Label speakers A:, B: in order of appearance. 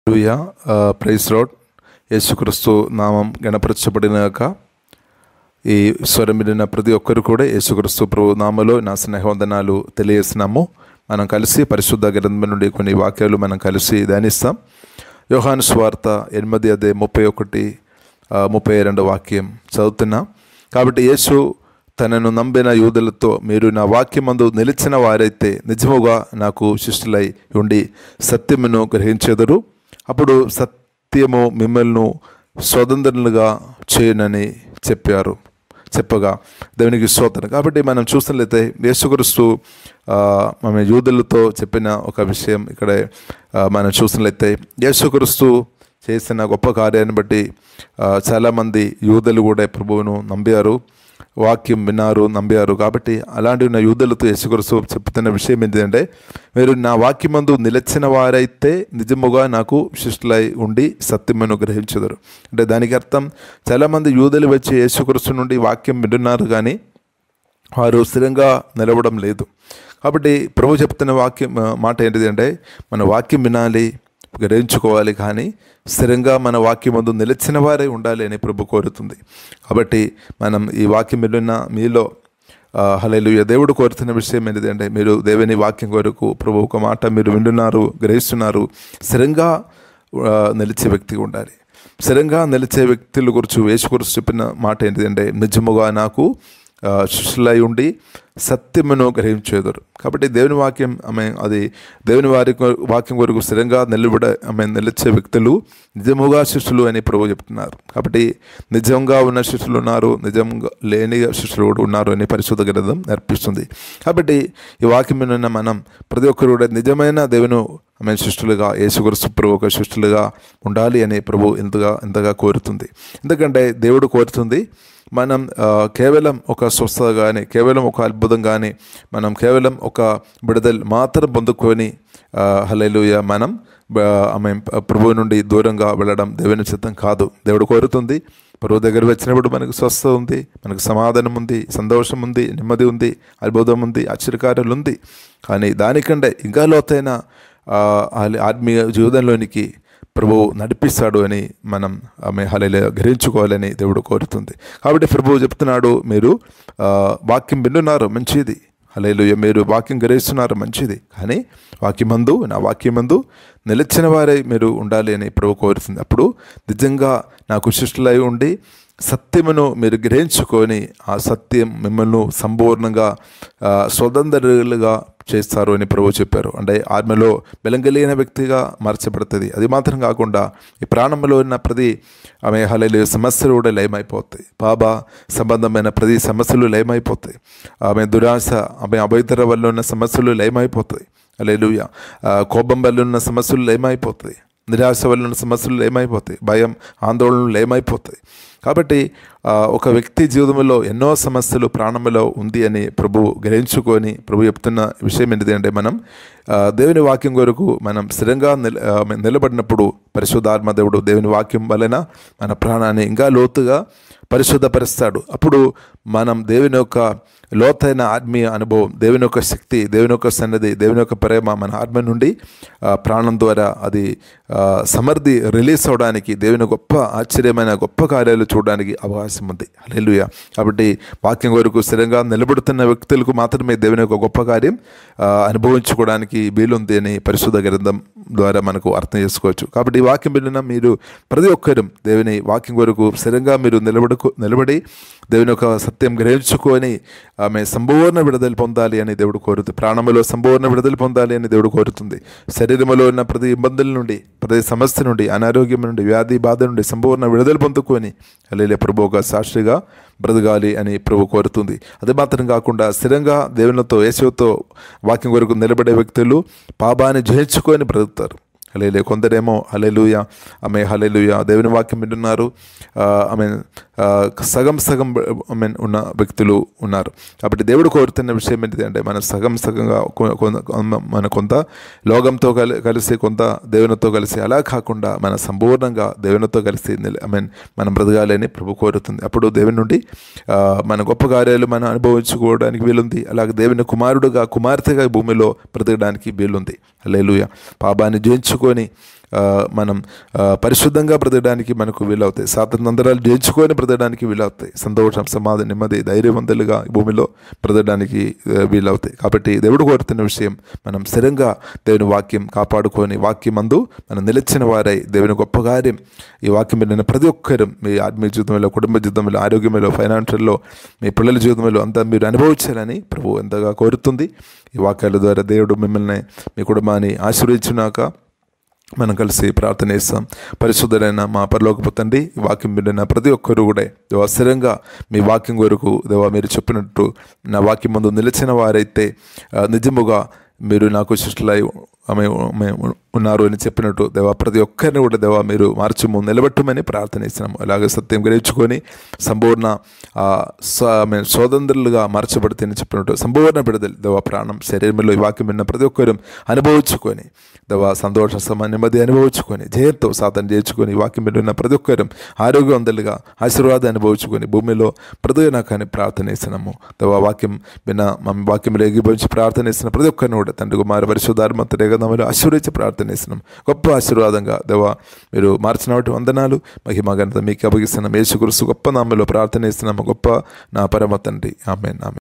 A: హల్లెలూయా price road యేసుక్రీస్తు నామం గణపరచబడినాక ఈ స్వరం వినిన ప్రతి ఒక్కరు కూడా యేసుక్రీస్తు ప్రభు నామలో నా స్నేహవందనాలు తెలియజేస్తున్నాము మనం కలిసి పరిశుద్ధ గ్రంథం నుండి కొన్ని వాక్యాలు మనం కలిసి ధ్యానిస్తాం యోహాను స్వార్త ఎనిమిది అదే ముప్పై ఒకటి ఆ, ముప్పై రెండు వాక్యం చదువుతున్నా కాబట్టి యేసు తనను నమ్మిన యూదులతో మీరు నా వాక్యమందు నిలిచిన వారైతే నిజముగా నాకు శిష్యులై ఉండి సత్యమును గ్రహించెదరు అప్పుడు సత్యము మిమ్మల్ని స్వతంత్రులుగా చేయనని చెప్పారు చెప్పగా దేవునికి స్తోత్రం కాబట్టి మనం చూసినట్లయితే యేసుక్రీస్తు ఆ, మన యూదులతో చెప్పిన ఒక విషయం ఇక్కడ ఆ, మనం చూసినట్లయితే యేసుక్రీస్తు చేసిన గొప్ప కార్యాన్ని బట్టి ఆ, చాలామంది యూదులు కూడా ప్రభువును నమ్మారు వాక్యం విన్నారు నమ్మారు కాబట్టి అలాంటి ఉన్న యూదులతో యేసుక్రీస్తు చెప్తున్న విషయం ఏంటంటే మీరు నా వాక్యమందు నిలిచిన వారైతే నిజముగా నాకు శిష్యులై ఉండి సత్యమును గ్రహించదురు అంటే దానికి అర్థం చాలామంది యూదులు వచ్చి యేసుక్రీస్తు నుండి వాక్యం వింటున్నారు కానీ వారు స్థిరంగా నిలవడం లేదు కాబట్టి ప్రభు చెప్తున్న వాక్యం ఆ, మాట ఏంటిది అంటే మన వాక్యం వినాలి గ్రహించుకోవాలి కానీ స్థిరంగా మన వాక్యం ముందు నిలిచిన వారే ఉండాలి అని ప్రభు కోరుతుంది కాబట్టి మనం ఈ వాక్యం విన్న మీలో హలేలు దేవుడు కోరుతున్న విషయం ఏంటిది అంటే మీరు దేవుని వాక్యం కొరకు ప్రభు ఒక మాట మీరు వింటున్నారు గ్రహిస్తున్నారు స్థిరంగా ఆ, నిలిచే వ్యక్తిగా ఉండాలి స్థిరంగా నిలిచే వ్యక్తుల గురించి యేసు గురించి చెప్పిన మాట ఏంటిదంటే నిజముగా నాకు ఆ, శిష్యులై ఉండి సత్యమును గ్రహించేదరు కాబట్టి దేవుని వాక్యం ఆమె అది దేవుని వారి కొ- వాక్యం కొరకు స్థిరంగా నిలబడ ఆమె నిలిచే వ్యక్తులు నిజముగా శిష్యులు అని ప్రభు చెప్తున్నారు కాబట్టి నిజంగా ఉన్న శిష్యులు ఉన్నారు నిజంగా లేని శిష్యులు కూడా ఉన్నారు అని పరిశుద్ధ గ్రంథం నేర్పిస్తుంది కాబట్టి ఈ వాక్యం విన్న మనం ప్రతి ఒక్కరు కూడా నిజమైన దేవుని ఆమె శిష్యులుగా యేసుక్రీస్తు ప్రభు ఒక శిష్యులుగా ఉండాలి అని ప్రభు ఎంతగా ఎంతగా కోరుతుంది ఎందుకంటే దేవుడు కోరుతుంది మనం ఆ, కేవలం ఒక స్వస్థత కానీ కేవలం ఒక అద్భుతం కానీ మనం కేవలం ఒక విడుదల మాత్రం పొందుకొని హలేలుయ మనం బ- ఆమె ప్రభువు నుండి దూరంగా వెళ్ళడం దేవుని చిత్తం కాదు దేవుడు కోరుతుంది ప్రభు దగ్గర వచ్చినప్పుడు మనకు స్వస్థత ఉంది మనకు సమాధానం ఉంది సంతోషం ఉంది నెమ్మది ఉంది అద్భుతం ఉంది ఆశ్చర్యకార్యాలు ఉంది కానీ దానికంటే ఇంకా లోతైన ఆ, ఆ- ఆత్మీయ జీవితంలోనికి ప్రభువు నడిపిస్తాడు అని మనం ఆమె హలెల గ్రహించుకోవాలని దేవుడు కోరుతుంది కాబట్టి ప్రభువు చెప్తున్నాడు మీరు ఆ, వాక్యం వింటున్నారు మంచిది హలేలు మీరు వాక్యం గ్రహిస్తున్నారు మంచిది కానీ వాక్యమందు నా వాక్యమందు నిలిచిన వారే మీరు ఉండాలి అని ప్రభు కోరుతుంది అప్పుడు నిజంగా నాకు శిష్యులై ఉండి సత్యమును మీరు గ్రహించుకొని ఆ సత్యం మిమ్మల్ని సంపూర్ణంగా ఆ, స్వతంత్రులుగా చేస్తారు అని ప్రభు చెప్పారు అంటే ఆత్మలో బెలంగలిగిన వ్యక్తిగా మార్చబడుతుంది అది మాత్రం కాకుండా ఈ ప్రాణంలో ఉన్న ప్రతి ఆమె హలలు సమస్యలు కూడా లయమైపోతాయి బాబా సంబంధమైన ప్రతి సమస్యలు లయమైపోతాయి ఆమె దురాశ ఆమె అభయతర వల్ల ఉన్న సమస్యలు లయమైపోతాయి అలేలుయ కోపం వల్ల ఉన్న సమస్యలు లయమైపోతాయి నిరాశ వల్ల ఉన్న సమస్యలు ఏమైపోతాయి భయం ఆందోళనలు ఏమైపోతాయి కాబట్టి ఆ, ఒక వ్యక్తి జీవితంలో ఎన్నో సమస్యలు ప్రాణంలో ఉంది అని ప్రభు గ్రహించుకొని ప్రభు చెప్తున్న విషయం ఏంటిది అంటే మనం ఆ, దేవుని వాక్యం కొరకు మనం స్థిరంగా నిల ఆ, నిలబడినప్పుడు పరిశుద్ధాత్మ దేవుడు దేవుని వాక్యం వలన మన ప్రాణాన్ని ఇంకా లోతుగా పరిశుద్ధపరుస్తాడు అప్పుడు మనం దేవుని యొక్క లోతైన ఆత్మీయ అనుభవం దేవుని యొక్క శక్తి దేవుని యొక్క సన్నది దేవుని యొక్క ప్రేమ మన ఆత్మ నుండి ఆ, ప్రాణం ద్వారా అది ఆ, సమర్థి రిలీజ్ అవడానికి దేవుని గొప్ప ఆశ్చర్యమైన గొప్ప కార్యాలు చూడడానికి అవకాశం ఉంది హల్లెలూయా కాబట్టి వాక్యం వరకు స్థిరంగా నిలబడుతున్న వ్యక్తులకు మాత్రమే దేవుని యొక్క గొప్ప కార్యం ఆ, అనుభవించుకోవడానికి వీలుంది అని పరిశుద్ధ గ్రంథం ద్వారా మనకు అర్థం చేసుకోవచ్చు కాబట్టి ఈ వాక్యం విన్న మీరు ప్రతి ఒక్కరు దేవుని వాక్యం కొరకు స్థిరంగా మీరు నిలబడుకు నిలబడి దేవుని యొక్క సత్యం గ్రహించుకొని ఆమె సంపూర్ణ విడుదల పొందాలి అని దేవుడు కోరుతుంది ప్రాణములో సంపూర్ణ విడుదల పొందాలి అని దేవుడు కోరుతుంది శరీరంలో ఉన్న ప్రతి ఇబ్బందుల నుండి ప్రతి సమస్య నుండి అనారోగ్యం నుండి వ్యాధి బాధ నుండి సంపూర్ణ విడుదల పొందుకొని అలేలే ప్రభు ఒక సాక్షిగా బ్రతకాలి అని ప్రభు కోరుతుంది అది మాత్రం కాకుండా స్థిరంగా దేవునితో యేసుతో వాక్యం కొరకు నిలబడే వ్యక్తులు పాపాన్ని జయించుకొని బ్రతుకుతారు హలేలే కొందరేమో హలేలుయ ఆమె హలేలుయ దేవుని వాక్యం వింటున్నారు ఆ, ఆమె ఆ, సగం సగం ఆమె ఉన్న వ్యక్తులు ఉన్నారు కాబట్టి దేవుడు కోరుతున్న విషయం ఏంటిది అంటే మన సగం సగంగా కొ- కొ- మన కొంత లోకంతో కలి కలిసి కొంత దేవునితో కలిసి అలా కాకుండా మన సంపూర్ణంగా దేవునితో కలిసి ఐ మీన్ మనం బ్రతకాలి అని ప్రభు కోరుతుంది అప్పుడు దేవుని నుండి ఆ, మన గొప్ప కార్యాలు మనం అనుభవించుకోవడానికి వీలుంది అలాగే దేవుని కుమారుడుగా కుమార్తెగా ఈ భూమిలో బ్రతకడానికి వీలుంది లేలుయ పాపాన్ని జయించుకొని ఆ, మనం ఆ, పరిశుద్ధంగా బ్రతకడానికి మనకు వీలవుతాయి స్వాతంత్రాలు జయించుకొని బ్రతకడానికి వీలవుతాయి సంతోషం సమాధి నెమ్మది ధైర్యవంతులుగా ఈ భూమిలో బ్రతకడానికి ఆ, వీలవుతాయి కాబట్టి దేవుడు కోరుతున్న విషయం మనం స్థిరంగా దేవుని వాక్యం కాపాడుకొని వాక్యం అందు మనం నిలిచిన వారై దేవుని గొప్ప కార్యం ఈ వాక్యం విన్న ప్రతి ఒక్కరు మీ ఆత్మీయ జీవితంలో కుటుంబ జీవితంలో ఆరోగ్యంలో ఫైనాన్షియల్లో మీ పిల్లల జీవితంలో అంతా మీరు అనుభవించాలని ప్రభు ఎంతగా కోరుతుంది ఈ వాక్యాల ద్వారా దేవుడు మిమ్మల్ని మీ కుటుంబాన్ని ఆశీర్వదించున్నాక మనం కలిసి ప్రార్థన చేస్తాం పరిశుద్ధులైన మా పరలోకపు తండ్రి ఈ వాక్యం విన్న ప్రతి ఒక్కరు కూడా దేవా స్థిరంగా మీ వాక్యం కొరకు దేవా మీరు చెప్పినట్టు నా వాక్యం ముందు నిలిచిన వారైతే ఆ, నిజముగా మీరు నాకు శిష్యులై ఆమె ఆమె ఉన్నారు అని చెప్పినట్టు దేవా ప్రతి ఒక్కరిని కూడా దేవా మీరు మార్చము నిలబెట్టమని ప్రార్థన ఇస్తున్నాము అలాగే సత్యం గ్రహించుకొని సంపూర్ణ ఆ, స- ఆమె స్వతంత్రులుగా మార్చబడితే అని చెప్పినట్టు సంపూర్ణ బిడదలు దేవా ప్రాణం శరీరంలో ఈ వాక్యం విన్న ప్రతి ఒక్కరు అనుభవించుకొని దేవా సంతోష సమ నెమ్మది అనుభవించుకొని జయంతో సాధన చేర్చుకొని ఈ వాక్యం విన్న ప్రతి ఒక్కరు ఆరోగ్యవంతులుగా ఆశీర్వాదం అనుభవించుకొని భూమిలో ప్రదోయనాకాన్ని ప్రార్థన ఇస్తున్నాము దేవా వాక్యం విన్న మా వాక్యంలో ఎగిపోయించి ప్రార్థన ఇస్తున్న ప్రతి ఒక్కరిని కూడా తండ్రి కుమార పరిశుద్ధాత్మ రేగదమలు ఆశీర్వదించి ప్రార్థన ఇస్తున్నాం గొప్ప ఆశీర్వాదంగా దేవా మీరు మార్చిన వాటి వందనాలు మహిమ ఘనత మీకు అప్పగిస్తున్నాం యేసు గురుసు గొప్ప నామలో ప్రార్థన ఇస్తున్నాము గొప్ప నా పరమ తండ్రి ఆమె ఆమె